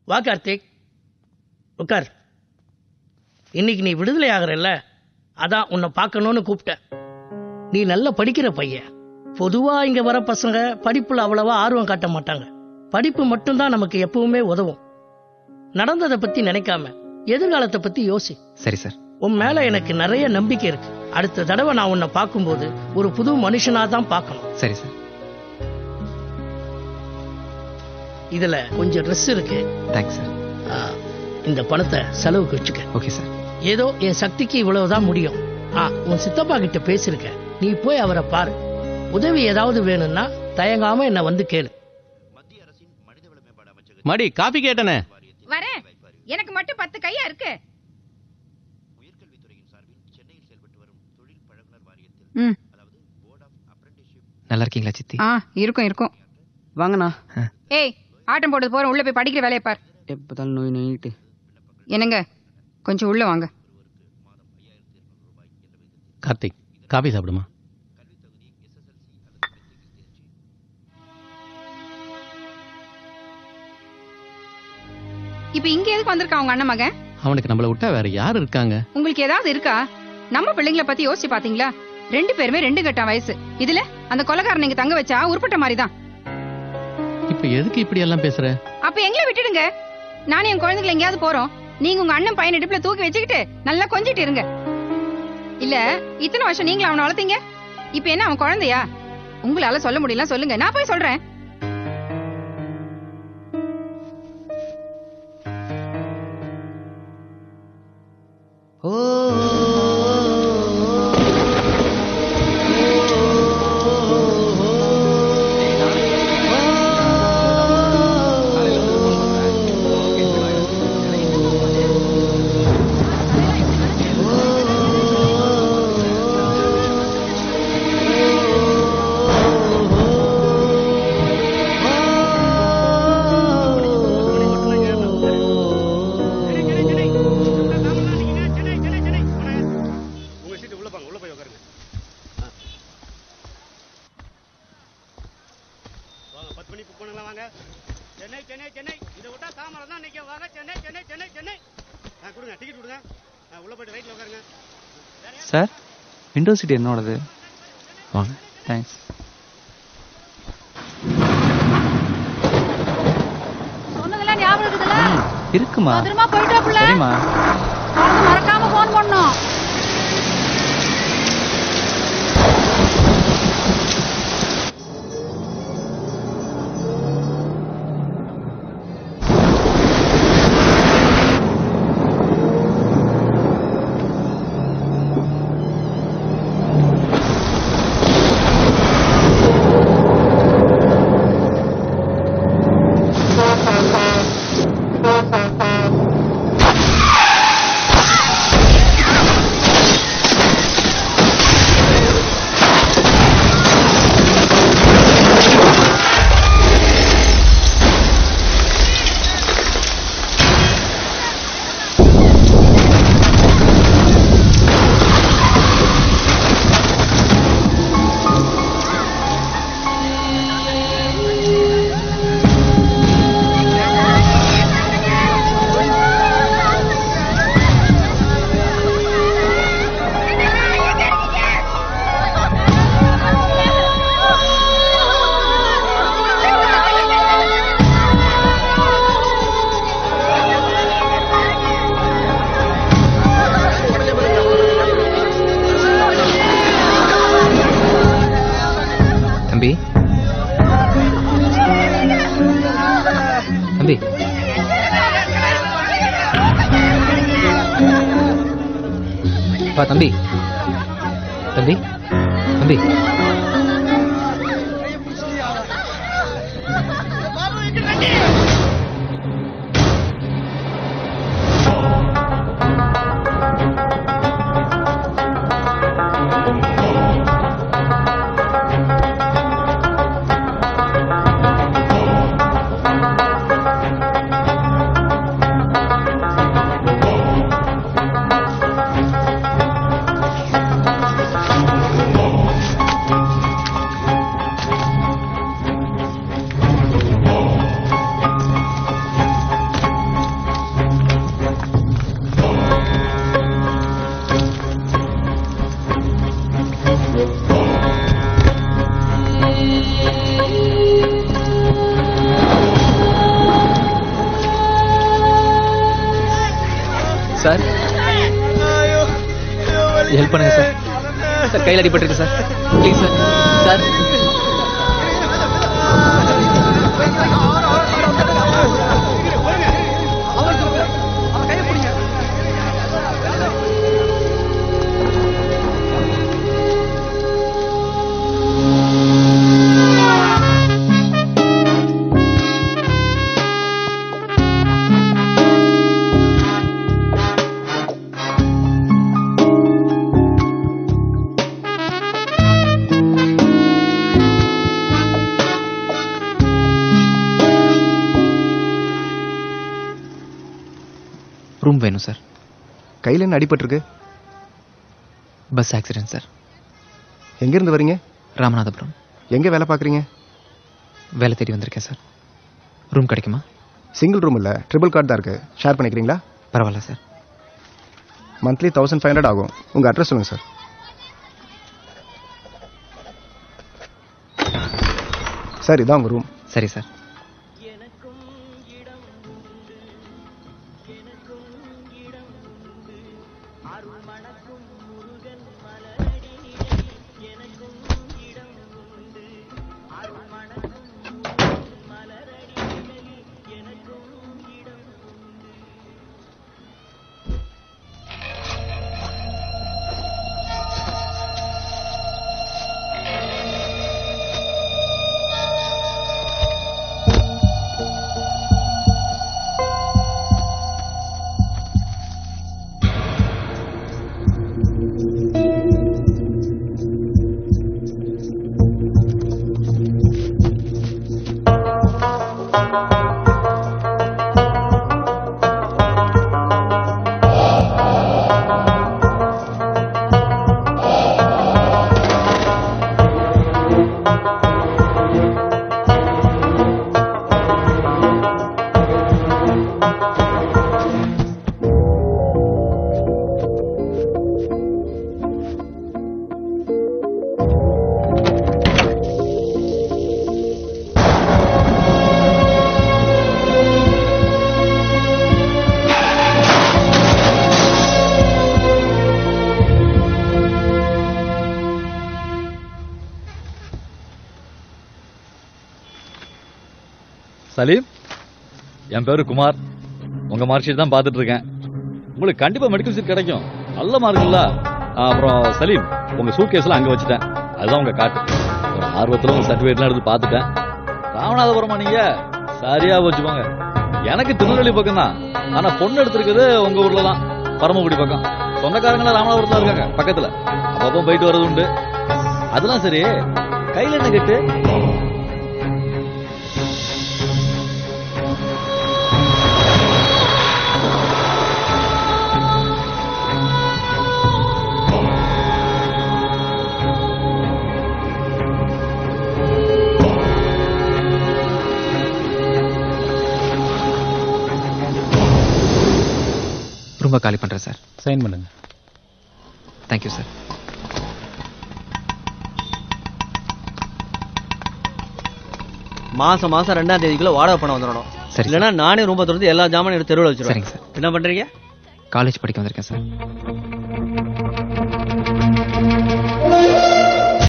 வா கார்த்திக் உட்கார் இன்னைக்கு நீ விடுதலை ஆகிறல்ல அதான் உன்னை பார்க்கணும்னு கூப்பிட்டேன் நீ நல்லா படிக்கிற பையன் பொதுவா இங்க வர பசங்க படிப்புல அவ்வளவா ஆர்வம் காட்ட மாட்டாங்க படிப்பு மட்டும்தான் நமக்கு எப்பவுமே உதவும் நடந்ததை பத்தி நினைக்காம எதிர்காலத்தை பத்தி யோசி சரி சார் உன் மேல எனக்கு நிறைய நம்பிக்கை இருக்கு அடுத்த தடவை நான் உன்னை பார்க்கும்போது ஒரு புது மனுஷனா தான் பார்க்கணும் சரி சார் இதுல கொஞ்சம் ட்ரெஸ் இருக்கு தேங்க்ஸ் சார் ஆ, இந்த பணத்தை செலவுக்கு வச்சுக்க ஓகே சார் ஏதோ என் சக்திக்கு இவ்வளவுதான் முடியும் ஆ உன் சித்தப்பா கிட்ட பேசிருக்க நீ போய் அவரை பாரு உதவி ஏதாவது வேணும்னா தயங்காம என்ன வந்து கேளு மடி காபி கேட்டனே வரேன் எனக்கு மட்டும் பத்து கையா இருக்கு ம் நல்லா இருக்கீங்களா சித்தி ஆ இருக்கும் இருக்கும் வாங்கண்ணா ஏய் ஆட்டம் போடுறது போறோம் உள்ள போய் படிக்கிற வேலையை பார் எப்போதாலும் நோய் நோயிட்டு என்னங்க கொஞ்சம் உள்ள வாங்க கார்த்திக் காபி சாப்பிடுமா இப்ப இங்க எதுக்கு வந்திருக்கா உங்க அண்ணன் மகன் அவனுக்கு நம்மளை விட்டா வேற யார் இருக்காங்க உங்களுக்கு ஏதாவது இருக்கா நம்ம பிள்ளைங்கள பத்தி யோசிச்சு பாத்தீங்களா ரெண்டு பேருமே ரெண்டு கட்டம் வயசு இதுல அந்த கொலகாரன் இங்க தங்க வச்சா உருப்பட்ட மாதிரிதான் இப்ப எதுக்கு இப்படி எல்லாம் பேசுற அப்ப எங்களை விட்டுடுங்க நானும் என் குழந்தைகளை எங்கேயாவது போறோம் நீங்க உங்க அண்ணன் பையன் இடுப்புல தூக்கி வச்சுக்கிட்டு நல்லா கொஞ்சிட்டு இருங்க இல்ல இத்தனை வருஷம் நீங்களும் அவனை வளர்த்தீங்க இப்ப என்ன அவன் குழந்தையா உங்களால சொல்ல முடியல சொல்லுங்க நான் போய் சொல்றேன் உங்க சீட்டு உள்ள போங்க உள்ள போய் உட்காருங்க வாங்க பத்து மணி புக் பண்ணலாம் வாங்க சென்னை சென்னை சென்னை இதை விட்டா தாமரம் தான் நிக்க வாங்க சென்னை சென்னை சென்னை சென்னை ஆ கொடுங்க டிக்கெட் கொடுங்க ஆ, உள்ள போயிட்டு ரைட்ல உட்காருங்க சார் விண்டோ சீட் என்னோடது வாங்க தேங்க்ஸ் சொன்னதெல்லாம் ஞாபகம் இருக்குதுல்ல இருக்குமா பத்திரமா போயிட்டாப்புல சரிம்மா மறக்காம போன் பண்ணோம் தம்பி தம்பி பா தம்பி தம்பி தம்பி ஹெல்ப் பண்ணுங்க சார் சார் கையில் அடிபட்டிருக்கு sir please sir sir room வேணும் சார் கையில் என்ன அடிபட்டிருக்கு பஸ் ஆக்சிடென்ட் சார் எங்கேருந்து வரீங்க ராமநாதபுரம் எங்கே வேலை பார்க்குறீங்க வேலை தேடி வந்திருக்கேன் சார் ரூம் கிடைக்குமா சிங்கிள் ரூம் இல்லை ட்ரிபிள் கார்டு தான் இருக்குது ஷேர் பண்ணிக்கிறீங்களா பரவாயில்ல sir monthly thousand five hundred ஆகும் உங்கள் அட்ரஸ் சொல்லுங்கள் சார் சார் இதான் உங்கள் ரூம் சரி சார் சலீம் என் பேரு குமார் உங்க மார்க் ஷீட் தான் பார்த்துட்டு இருக்கேன் உங்களுக்கு கண்டிப்பா மெடிக்கல் சீட் கிடைக்கும் நல்ல மார்க் இல்ல அப்புறம் சலீம் உங்க சூட் கேஸ்ல அங்க வச்சுட்டேன் அதுதான் உங்க காட்டு ஒரு ஆர்வத்துல உங்க சர்டிபிகேட்லாம் எடுத்து பார்த்துட்டேன் ராமநாதபுரமா நீங்க சரியா வச்சுக்கோங்க எனக்கு திருநெல்வேலி பக்கம் தான் ஆனா பொண்ணு எடுத்திருக்குது உங்க ஊர்ல தான் பரமக்குடி பக்கம் சொந்தக்காரங்கள ராமநாதபுரத்துல இருக்காங்க பக்கத்துல அப்பப்போ போயிட்டு வர்றது உண்டு அதெல்லாம் சரி கையில என்ன கட்டு ரூமை காலி பண்ணுறேன் சார் சைன் பண்ணுங்க தேங்க்யூ சார் மாசம் மாசம் ரெண்டாம் தேதிக்குள்ள வாடகை பணம் வந்துடணும் சரி சார். இல்லைன்னா நானே ரூமை திறந்து எல்லா ஜாமானும் எடுத்து தெருவில் வச்சிருவேன் சரிங்க சார் என்ன பண்றீங்க காலேஜ் படிக்க வந்திருக்கேன் சார்